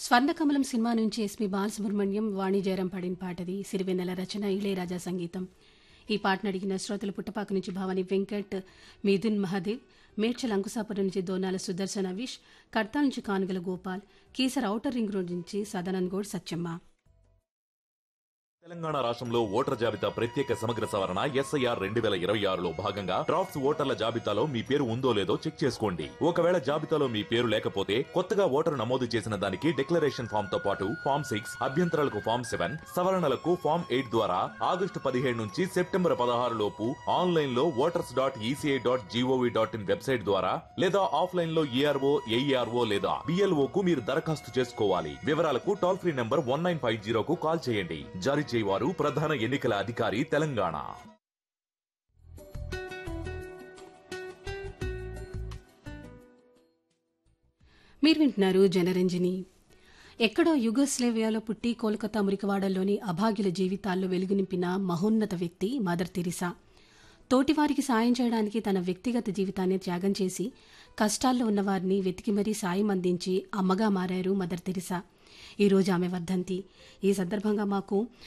స్వర్ణకమలం cinema నుంచి SP Balasubrahmanyam Vani Jayaram పాడిన పాటది సిరివెన్నెల రచన ఇళయరాజా సంగీతం ఈ పాటను అడిగిన శ్రోతలు పుట్టపాక నుంచి భవాని వెంకట్ మిథున్ మహాదేవ్ మేడ్చల్ అంకుశాపురం నుంచి దోనాల సుదర్శన్ అవిష్ కర్తా నుంచి కానుగల Gopal Keesara outer ring road నుంచి సదానంద్ గౌడ్ సత్యమ్మ తెలంగాణ రాష్ట్రంలో ఓటర్ జాబితా ప్రత్యేక సమగ్ర సవరణ ఎస్ఐఆర్ రెండు వేల ఇరవై ఆరులో భాగంగా డ్రాఫ్ట్స్ ఓటర్ల జాబితాలో మీ పేరు ఉందో లేదో చెక్ చేసుకోండి ఒకవేళ జాబితాలో మీ పేరు లేకపోతే కొత్తగా ఓటరు నమోదు చేసిన దానికి డిక్లరేషన్ ఫామ్ తో పాటు ఫామ్ సిక్స్ అభ్యంతరాలకు ఫామ్ సెవెన్ సవరణలకు ఫామ్ ఎయిట్ ద్వారా ఆగస్టు పదిహేడు నుంచి సెప్టెంబర్ పదహారు లోపు ఆన్లైన్ లో voters dot ECI dot GOV dot in website ద్వారా లేదా ఆఫ్లైన్ లో ఈఆర్ఓ ఏఈఆర్ఓ లేదా బిఎల్ఓ కు మీరు దరఖాస్తు చేసుకోవాలి వివరాలకు toll free number one nine five జీరోకు కాల్ చేయండి జారీ చేయవారు ప్రధాన ఎన్నికల అధికారి తెలంగాణ మీరు వింటున్నారు జనరంజని ఎక్కడో యుగోస్లేవియాలో పుట్టి కోల్కతా మురికవాడల్లోని అభాగ్యుల జీవితాల్లో వెలుగు నింపిన మహోన్నత వ్యక్తి మదర్ తెరిసా తోటివారికి సాయం చేయడానికి తన వ్యక్తిగత జీవితాన్ని త్యాగం చేసి కష్టాల్లో ఉన్నవారిని వెతికి మరీ సాయం అందించి అమ్మగా మారారు మదర్ తెరిసా ఈరోజు ఆమె వర్ధంతి ఈ సందర్భంగా మాకు